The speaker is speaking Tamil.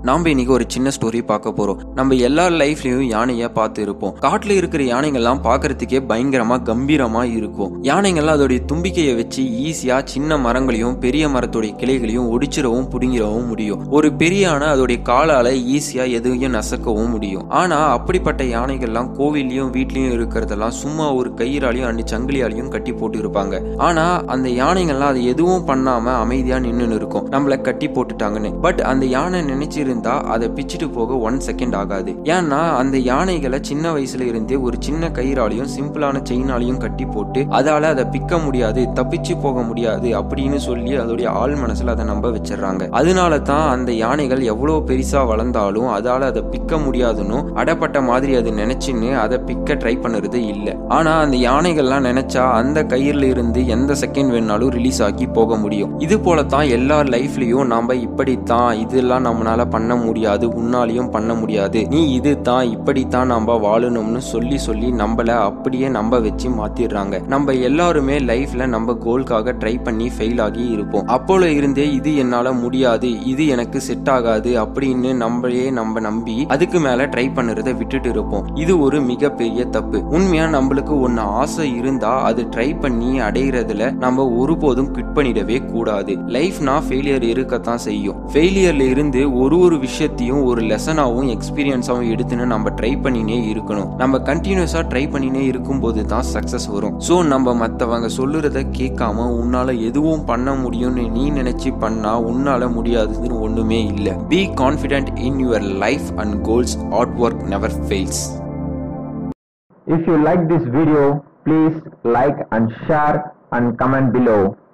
நாம இன்னைக்கு ஒரு சின்ன ஸ்டோரி பார்க்க போறோம் நம்ம எல்லா லைஃப்லயும் யானைய பார்த்து இருப்போம் காட்டுல இருக்கிற யானைகள்லாம் பார்க்கறதுக்கே பயங்கரமா கம்பீரமா இருக்கும் யானைகள்லாம் அதோடைய தும்பிக்கையை வச்சு ஈஸியா சின்ன மரங்களையும் பெரிய மரத்தோடைய கிளைகளையும் ஒடிச்சிடவும் புடுங்கிடவும் முடியும் ஒரு பெரிய யானை அதோடைய காலால ஈஸியா எதையும் நசக்கவும் முடியும் ஆனா அப்படிப்பட்ட யானைகள்லாம் கோவில்லையும் வீட்லயும் இருக்கிறதெல்லாம் சும்மா ஒரு கயிறாலையும் அண்டு சங்கிலியாலையும் கட்டி போட்டு இருப்பாங்க ஆனா அந்த யானைகள்லாம் அது எதுவும் பண்ணாம அமைதியா நின்னு இருக்கும் நம்மள கட்டி போட்டுட்டாங்கன்னு பட் அந்த யானை நினைச்சிருந்தா அதை பிச்சுட்டு போக ஒன் செகண்ட் ஆகாது ஏன்னா அந்த யானைகளை சின்ன வயசுல இருந்தே ஒரு சின்ன கயிறாலையும் சிம்பிளான செயினாலையும் கட்டி போட்டு அதால அதை பிக்க முடியாது தப்பிச்சு போக முடியாது அப்படின்னு சொல்லி அதோடைய ஆள் மனசுல அதை நம்ப வச்சிடுறாங்க அதனால தான் அந்த யானைகள் எவ்வளவு பெருசா வளர்ந்தாலும் அதால அதை பிக்க முடியாதுன்னு அடப்பட்ட மாதிரி அது நினைச்சுன்னு அதை பிக்க ட்ரை பண்ணுறது இல்லை ஆனா அந்த யானைகள்லாம் நினைச்சா அந்த கயிறுல இருந்து எந்த செகண்ட் வேணாலும் ரிலீஸ் ஆகி போக முடியும் இது போல தான் எல்லா லைஃப்லயும் நாம இப்படித்தான் இதெல்லாம் நம்மளால பண்ண முடியாது உன்னாலையும் பண்ண முடியாது நீ இது தான் இப்படித்தான் நம்ம வாழணும்னு சொல்லி சொல்லி நம்மள அப்படியே நம்ப வச்சு மாத்திடுறாங்க நம்ம எல்லாருமே லைஃப்ல நம்ம கோல்காக ட்ரை பண்ணி ஃபெயில் ஆகி இருப்போம் அப்போல இருந்தே இது என்னால முடியாது இது எனக்கு செட் ஆகாது அப்படின்னு நம்மளையே நம்ம நம்பி அதுக்கு மேல ட்ரை பண்ணுறதை விட்டுட்டு இருப்போம் இது ஒரு மிகப்பெரிய தப்பு உண்மையா நம்மளுக்கு ஒன்னு ஆசை இருந்தா அது ட்ரை பண்ணி அடையிறதுல நம்ம ஒருபோதும் குவிட் பண்ணிடவே கூடாது லைஃப்னா ஃபெயிலியர் இருக்கத்தான் செய்யும் ஃபெயிலியர்ல இருந்து ஒரு ஒரு விஷயத்தையும் ஒரு லெசனாகவும் எக்ஸ்பீரியன்ஸாகவும் எடுத்துன்னு நம்ம ட்ரை பண்ணினே இருக்கணும் நம்ம கண்டினியூஸா ட்ரை பண்ணினே இருக்கும்போது தான் சக்சஸ் வரும் ஸோ நம்ம மற்றவங்க சொல்லுறத கேட்காம உன்னால எதுவும் பண்ண முடியும்னு நீ நினைச்சு பண்ணா உன்னால முடியாதுன்னு ஒண்ணுமே இல்லை be confident in your life and goals art work never fails If you like this video, please like and share and comment below.